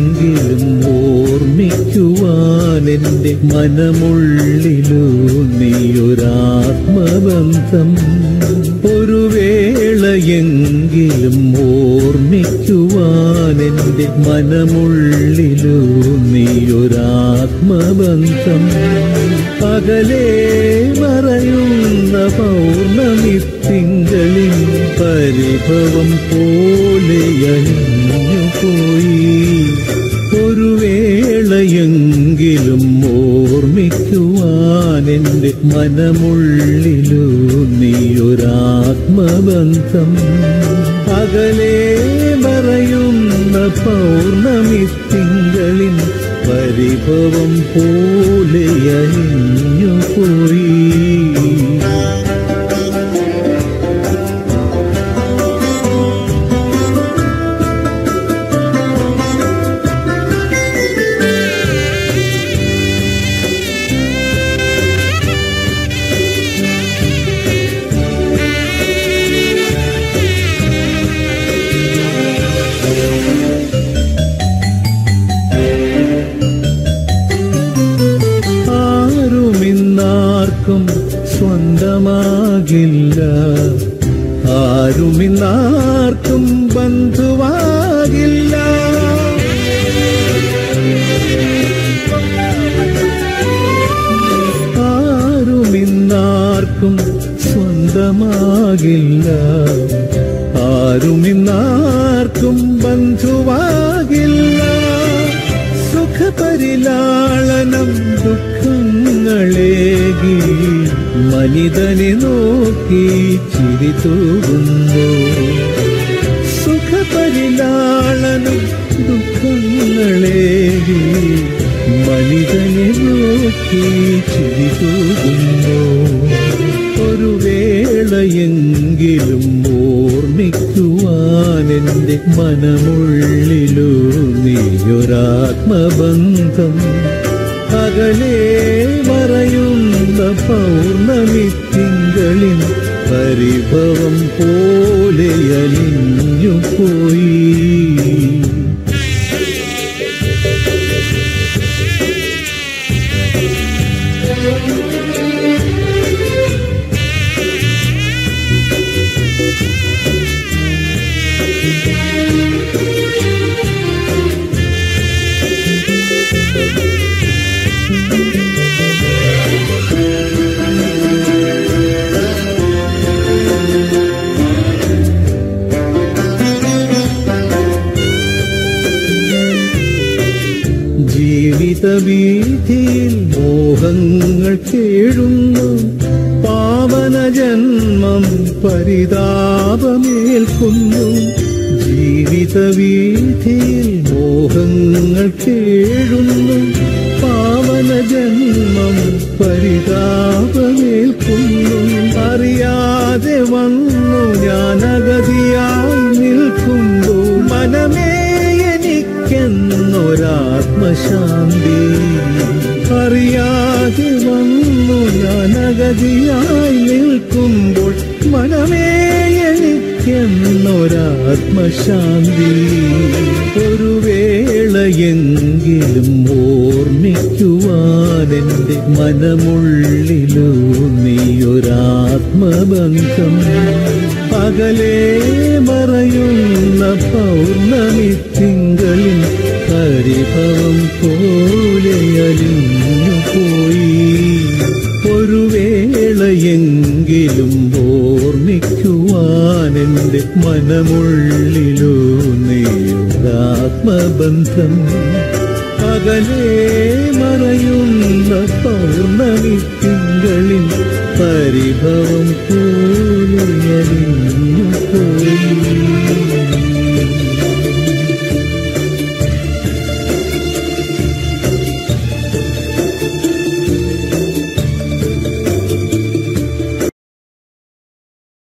വേളയെങ്കിലും ഓർമ്മിക്കുവാൻ എൻ്റെ മനമുള്ളിലൂ നീയൊരാത്മബന്ധം ഒരു വേളയെങ്കിലും ഓർമ്മിക്കുവാൻ എൻ്റെ മനമുള്ളിലൂ നീയൊരാത്മബന്ധം പകലേ മറയുന്ന പൗർണമി തിങ്കളിൽ പരിഭവം പോലെ അണിഞ്ഞു പോയി ഒരു വേളയെങ്കിലും ഓർമ്മിക്കുവാൻ എൻ്റെ മനമുള്ളിലൂ നീയൊരാത്മബന്ധം അകലെ മറയുന്ന പൗർണമി തിങ്കളിൽ പരിഭവം പോലെ അണിഞ്ഞു പോയി ആരുമിന്നാർക്കും സ്വന്തമാകില്ല ആരുമിന്നാർക്കും ബന്ധുവാകില്ല ആരുമിന്നാർക്കും സ്വന്തമാകില്ല ആരുമിന്നാർക്കും ബന്ധുവാകില്ല സുഖപരിലാളനം ദുഃഖങ്ങളേകി മനിതനെ നോക്കി ചിരി തൂകുന്നു സുഖപരിലാളനം ദുഃഖങ്ങളേകി മനിതനെ നോക്കി ചിരി തൂകുന്നു ഒരു വേളയെങ്കിലും ഓർമ്മിക്കുവാൻ എൻ്റെ മനമുള്ളിലൂ നീയൊരാത്മബന്ധം അകലെ മറയുന്ന പൗർണമി തിങ്കളിൽ പരിഭവം പോലെ അലിഞ്ഞു പോയി ജീവിത വീതിയിൽ മോഹങ്ങൾ കേഴുന്നു പാവന ജന്മം പരിതാപമേൽക്കുന്നു ജീവിത വീതിയിൽ മോഹങ്ങൾ കേഴുന്നു പാവന ജന്മം പരിതാപമേൽക്കുന്നു അറിയാതെ വന്നു ഞാൻ അഗതിയായി നിൽക്കുമ്പോൾ മനമേ എനിക്കെന്നൊരാത്മശാന്തി അറിയാതെ വന്നു ഞാൻ അഗതിയായി നിൽക്കുമ്പോൾ മനമേ എനിക്കെന്നൊരാത്മശാന്തി ഒരു വേളയെങ്കിലും ഓർമ്മിക്കുവാൻ എൻ്റെ മനമുള്ളിലൂ നീയൊരാത്മബന്ധം പകലേ മറയുന്ന പൗർണമി തിങ്കളിൽ പരിഭവം പോലെ അലിഞ്ഞു പോയി ഒരു വേളയെങ്കിലും ഓർമ്മിക്കുവാൻ എൻ്റെ മനമുള്ളിലൂ നീയൊരാത്മബന്ധം പകലേ മറയുന്ന പൗർണമി തിങ്കളിൽ പരിഭവം പോലെ അലിഞ്ഞു പോയി